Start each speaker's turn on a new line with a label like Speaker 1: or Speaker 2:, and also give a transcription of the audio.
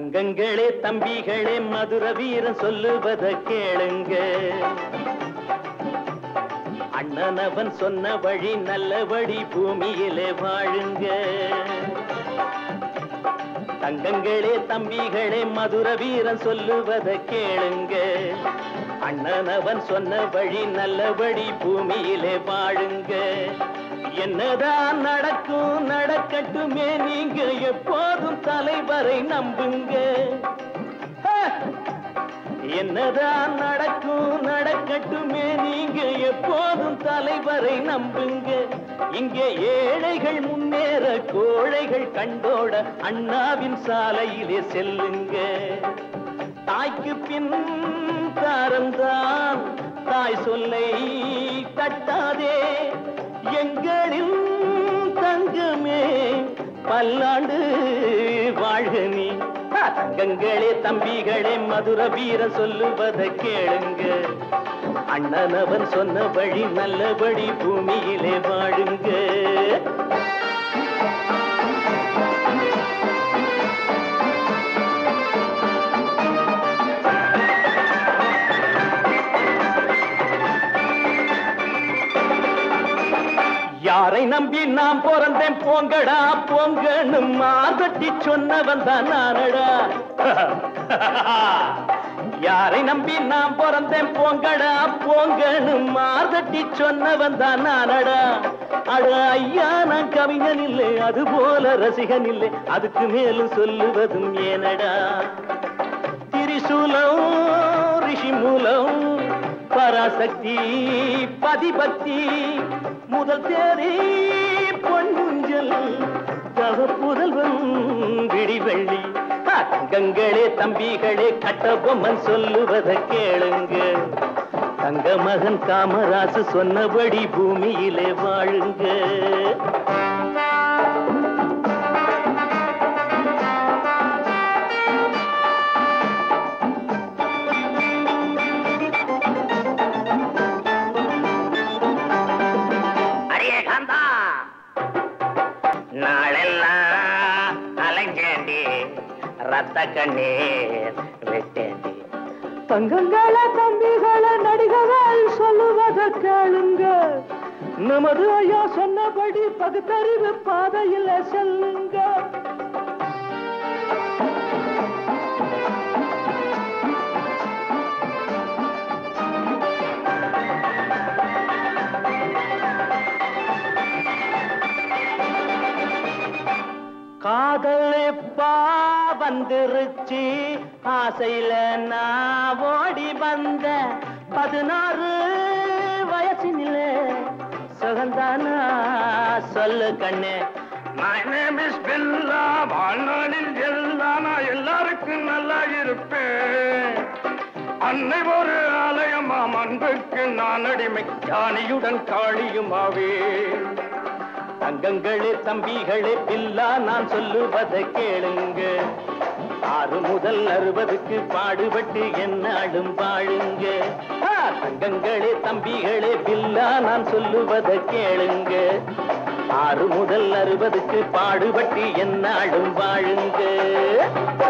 Speaker 1: தங்கங்களே தம்பிகளே மதுர வீரன் சொல்லுவத கேளுங்க அண்ணனவன் சொன்ன வழி நல்ல வழி பூமியிலே வாழுங்க தங்கங்களே தம்பிகளே மதுர வீரன் சொல்லுவத கேளுங்க அண்ணனவன் சொன்ன வழி நல்ல வழி பூமியிலே வாழுங்க என்னதான் நடக்கும் நடக்கட்டுமே நீங்க எப்போதும் தலைவரை நம்புங்க ஹே! என்னதான் நடக்கும் நடக்கட்டுமே நீங்க எப்போதும் தலைவரை நம்புங்க இங்கே ஏழைகள் முன்னேற கோழைகள் கண்டோட அண்ணாவின் சாலையிலே செல்லுங்க தாய்க்கு பின் தாரந்தான் தாய் சொல்லை தட்டாதே எங்களின் தங்கமே பல்லாண்டு வாழ்க நீ ஆ, தங்கங்களே தம்பிகளே மதுர வீர சொல்லுவத கேளுங்க அண்ணனவன் சொன்ன வழி நல்லபடி பூமியிலே வாழுங்க யாரை நம்பி நான் பிறந்தேன் போங்கடா போங்கன்னு மாதட்டி சொன்னவன் தான் நானடா யாரை நம்பி நான் பிறந்தேன் போங்கடா போங்கன்னு மாதட்டி சொன்னவன் தான் நானடா அட ஐயா நான் கவிஞன் இல்லை அது போல ரசிகன் இல்லை அதுக்கு மேலும் சொல்லுவதும் ஏனடா திரிசூலம் ரிஷி மூலம் பராசக்தி பதிபக்தி முதல் தேரி பொன்னுஞ்சல் தவ புதல்வன் விடிவெள்ளி ஆ, தங்கங்களே தம்பிகளே கட்டபொம்மன் சொல்லுவத கேளுங்க தங்க மகன் காமராசு சொன்னபடி பூமியிலே வாழுங்க
Speaker 2: அடியே காந்தா நாளெல்லாம் அலைஞ்சேண்டி ரத்த கண்ணீர் விட்டேண்டி
Speaker 1: தங்கங்கள தம்பிகள நடிகர்கள் சொல்லுவத கேளுங்க நமது ஐயா சொன்னபடி பகுத்தறிவு பாதையில செல்லுங்க காதல் எப்பா வந்துருச்சு ஆசையில நான் ஓடி வந்த பதினாறு வயசினிலே சுகந்தானா சொல்லு கண்ணே
Speaker 2: My name is பில்லா வாழ்நாளில் எல்லாம் நான் எல்லாருக்கும் நல்லா இருப்பேன் அன்னை ஒரு ஆலயமாம் அன்புக்கு நான் அடிமை ஞானியுடன் காளியுமாவே
Speaker 1: தங்கங்களே தம்பிகளே பில்லா நான் சொல்லுவதை கேளுங்க ஆறு முதல் அறுபதுக்கு பாடுபட்டு என்னாலும் வாழுங்க ஆ, தங்கங்களே தம்பிகளே பில்லா நான் சொல்லுவதை கேளுங்க ஆறு முதல் அறுபதுக்கு பாடுபட்டு என்னாலும் வாழுங்க